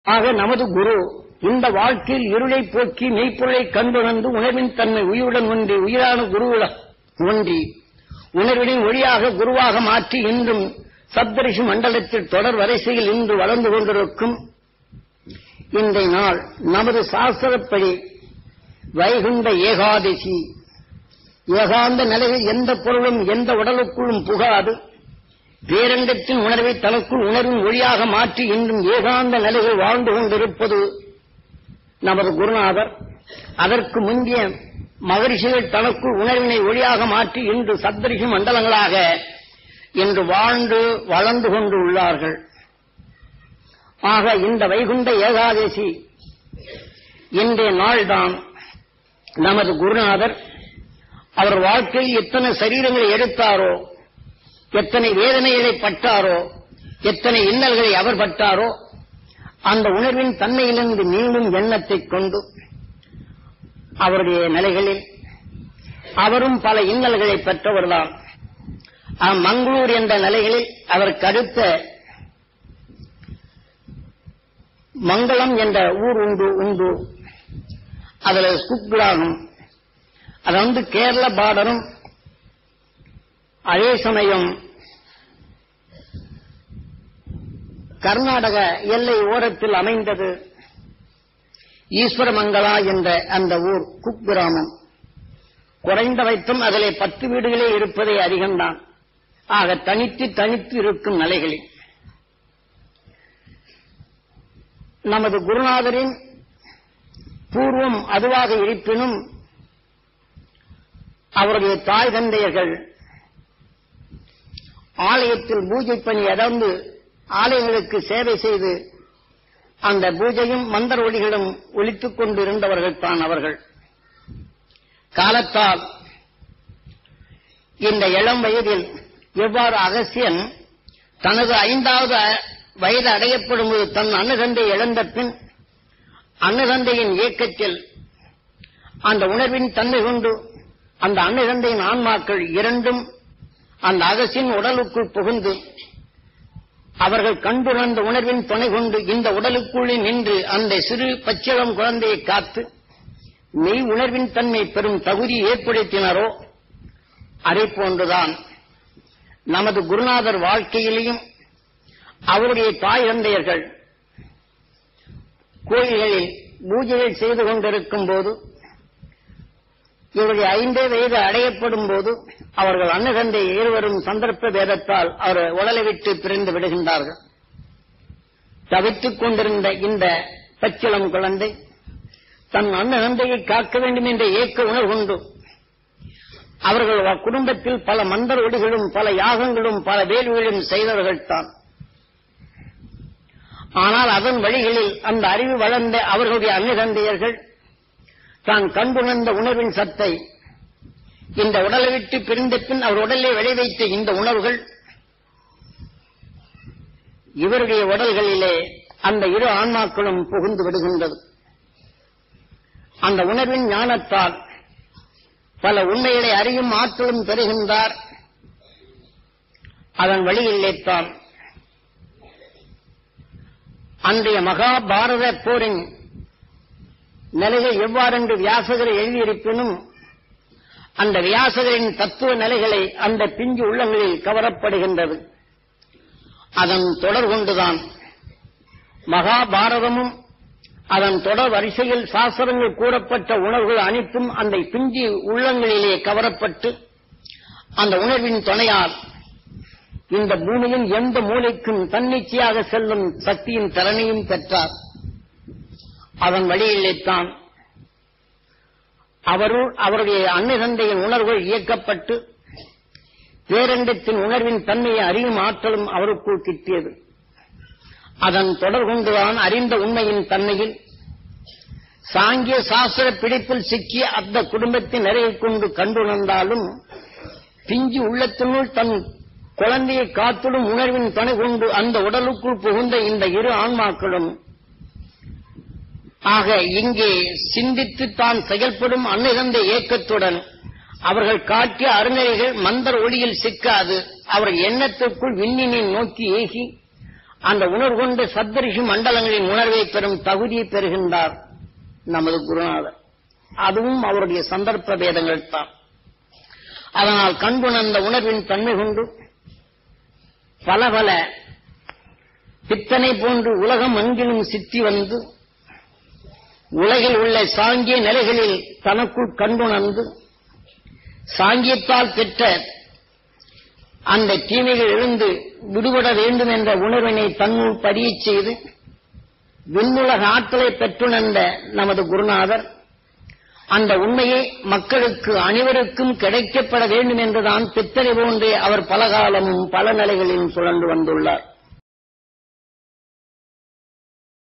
ஆக நமது குரு இந்த வாழ்க்கையில் இருளை போக்கி மெய்ப்பொருளை கண்டுணர்ந்து உணர்வின் தன்மை உயிருடன் ஒன்றி உயிரான குருவுடன் ஒன்றி உணர்வினை ஒளியாக குருவாக மாற்றி இன்றும் சப்தரிஷி மண்டலத்தில் தொடர் வரிசையில் இன்று வளர்ந்து கொண்டிருக்கும் இன்றைய நாள் நமது சாஸ்திரப்படி வைகுண்ட ஏகாதசி ஏகாந்த நிலையில் எந்த பொருளும் எந்த உடலுக்குள்ளும் புகாது பேரண்டத்தின் உணர்வை தனக்குள் உணர்வின் ஒளியாக மாற்றி இன்றும் ஏகாந்த நிலையில் வாழ்ந்து கொண்டிருப்பது நமது குருநாதர் அதற்கு முந்தைய மகரிஷிகள் தனக்குள் உணர்வினை ஒளியாக மாற்றி இன்று சப்தரிஷி மண்டலங்களாக இன்று வாழ்ந்து வளர்ந்து கொண்டு உள்ளார்கள் ஆக இந்த வைகுண்ட ஏகாதசி இன்றைய நாள்தான் நமது குருநாதர் அவர் வாழ்க்கையில் எத்தனை சரீரங்களை எடுத்தாரோ எத்தனை வேதனைகளை பட்டாரோ எத்தனை இன்னல்களை அவர் பட்டாரோ அந்த உணர்வின் தன்மையிலிருந்து மீண்டும் எண்ணத்தைக் கொண்டு அவருடைய நிலைகளில் அவரும் பல இன்னல்களை பெற்றவர்தான் மங்களூர் என்ற நிலைகளில் அவருக்கு அடுத்த மங்களம் என்ற ஊர் உண்டு உண்டு அதுல குக்லாகும் அது வந்து கேரள பார்டரும் அதே சமயம் கர்நாடக எல்லை ஓரத்தில் அமைந்தது ஈஸ்வரமங்கலா என்ற அந்த ஊர் குக் கிராமம் குறைந்த வைத்தும் அதிலே பத்து வீடுகளே இருப்பதே அதிகம்தான் ஆக தனித்து தனித்து இருக்கும் நிலைகளில் நமது குருநாதரின் பூர்வம் அதுவாக இருப்பினும் அவருடைய தாய் தந்தையர்கள் ஆலயத்தில் பூஜை பணி அடர்ந்து ஆலயங்களுக்கு சேவை செய்து அந்த பூஜையும் மந்தர் ஒளிகளும் ஒழித்துக் கொண்டிருந்தவர்கள் தான் அவர்கள் காலத்தால் இந்த இளம் வயதில் எவ்வாறு அகசியன் தனது ஐந்தாவது வயது அடையப்படும் போது தன் அன்னதந்தை இழந்த பின் அன்னதந்தையின் இயக்கத்தில் அந்த உணர்வின் தன்மை கொண்டு அந்த அன்னதந்தையின் ஆன்மாக்கள் இரண்டும் அந்த அகசின் உடலுக்குள் புகுந்து அவர்கள் கண்டுணர்ந்த உணர்வின் துணை கொண்டு இந்த உடலுக்குள்ளே நின்று அந்த சிறு பச்சிளம் குழந்தையை காத்து மெய் உணர்வின் தன்மை பெறும் தகுதி ஏற்படுத்தினாரோ அதை போன்றுதான் நமது குருநாதர் வாழ்க்கையிலேயும் அவருடைய தாய் தந்தையர்கள் கோயில்களில் பூஜைகள் செய்து கொண்டிருக்கும் போது இவருடைய ஐந்தே வயது அடையப்படும் போது அவர்கள் அன்னதந்தை இருவரும் சந்தர்ப்ப வேதத்தால் அவர் உடலை விட்டு பிரிந்து விடுகின்றார்கள் தவித்துக் கொண்டிருந்த இந்த பச்சிளம் குழந்தை தன் அன்னதந்தையை காக்க வேண்டும் என்ற ஏக்க உணர்வு கொண்டு அவர்கள் குடும்பத்தில் பல மந்தர் ஒடிகளும் பல யாகங்களும் பல வேள்விகளும் செய்தவர்கள்தான் ஆனால் அதன் வழிகளில் அந்த அறிவு வளர்ந்த அவர்களுடைய அன்னதந்தையர்கள் தான் கண்டுணர்ந்த உணர்வின் சத்தை இந்த உடலை விட்டு பிரிந்த பின் அவர் உடலை விளைவைத்த இந்த உணர்வுகள் இவருடைய உடல்களிலே அந்த இரு ஆன்மாக்களும் புகுந்து விடுகின்றது அந்த உணர்வின் ஞானத்தால் பல உண்மைகளை அறியும் ஆற்றலும் பெறுகின்றார் அதன் வழியிலேத்தான் அன்றைய மகாபாரத போரின் நிலைகள் எவ்வாறென்று வியாசகர் எழுதியிருப்பினும் அந்த வியாசகரின் தத்துவ நிலைகளை அந்த பிஞ்சு உள்ளங்களில் கவரப்படுகின்றது அதன் தொடர் கொண்டுதான் மகாபாரதமும் அதன் தொடர் வரிசையில் சாஸ்திரங்கள் கூறப்பட்ட உணர்வுகள் அனைத்தும் அந்த பிஞ்சு உள்ளங்களிலே கவரப்பட்டு அந்த உணர்வின் துணையால் இந்த பூமியின் எந்த மூலைக்கும் தன்னிச்சையாக செல்லும் சக்தியின் திறனையும் பெற்றார் அதன் வழியிலேத்தான் அவருள் அவருடைய அன்னை தந்தையின் உணர்வுகள் இயக்கப்பட்டு பேரண்டத்தின் உணர்வின் தன்மையை அறியும் ஆற்றலும் அவருக்குள் கிட்டியது அதன் தொடர் கொண்டுதான் அறிந்த உண்மையின் தன்மையில் சாங்கிய சாஸ்திர பிடிப்பில் சிக்கிய அந்த குடும்பத்தின் நிறையை கொண்டு கண்டுணர்ந்தாலும் பிஞ்சு உள்ளத்தினுள் தன் குழந்தையை காத்திடும் உணர்வின் துணை கொண்டு அந்த உடலுக்குள் புகுந்த இந்த இரு ஆன்மாக்களும் ஆக இங்கே சிந்தித்து தான் செயல்படும் அன்னிறந்த ஏக்கத்துடன் அவர்கள் காட்டிய அருணைகள் மந்தர் ஒளியில் சிக்காது அவர் எண்ணத்திற்குள் விண்ணினை நோக்கி ஏகி அந்த உணர்வு கொண்டு சப்தரிஷி மண்டலங்களின் உணர்வை பெறும் தகுதியை பெறுகின்றார் நமது குருநாதர் அதுவும் அவருடைய சந்தர்ப்ப பேதங்கள் தான் அதனால் கண்புணர்ந்த உணர்வின் தன்மை கொண்டு பல பல பித்தனை போன்று உலகம் அங்கிலும் சித்தி வந்து உலகில் உள்ள சாங்கிய நிலைகளில் தனக்குள் கண்டுணர்ந்து சாங்கியத்தால் பெற்ற அந்த தீமைகள் எழுந்து விடுபட வேண்டும் என்ற உணர்வினை தன்னுள் பதியச் செய்து விண்ணுலக ஆற்றலை பெற்றுணர்ந்த நமது குருநாதர் அந்த உண்மையை மக்களுக்கு அனைவருக்கும் கிடைக்கப்பட வேண்டும் என்றுதான் பித்தனை போன்றே அவர் பல காலமும் பல நிலைகளிலும் சுழன்று வந்துள்ளார்